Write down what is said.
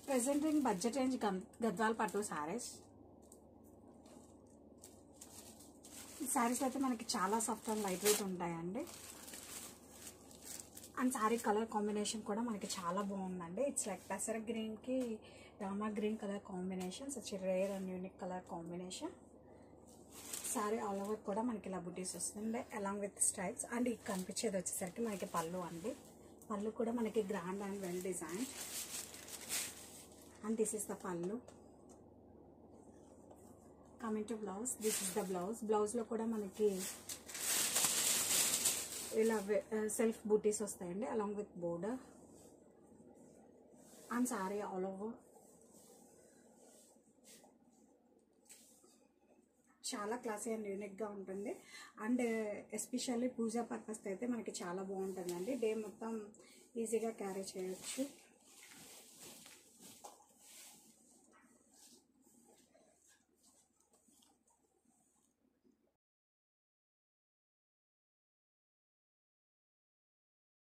present in budget range Gadwal పట్టు సారీస్ ఈ శారీస్ అయితే మనకి చాలా సాఫ్ట్ అండ్ లైట్ వెయిట్ ఉంటాయండి అండ్ శారీ కలర్ కాంబినేషన్ కూడా మనకి చాలా బాగుందండి ఇట్స్ లైక్ పెసర గ్రీన్కి Rama green colour combination such rare and unique colour combination sari all over కూడా మనకి ఇలా బుటీస్ వస్తుంది అలాంగ్ విత్ స్టైల్స్ అండ్ ఇది కనిపించేది వచ్చేసరికి మనకి పళ్ళు అండి పళ్ళు కూడా మనకి grand and well design and this is the పళ్ళు coming to blouse this is the blouse బ్లౌజ్లో కూడా మనకి ఇలా సెల్ఫ్ బూటీస్ వస్తాయండి along with border and sari all over చాలా క్లాసీ అండ్ యూనిక్గా ఉంటుంది అండ్ ఎస్పెషల్లీ పూజా పర్పస్ అయితే మనకి చాలా బాగుంటుందండి డే మొత్తం ఈజీగా క్యారీ చేయొచ్చు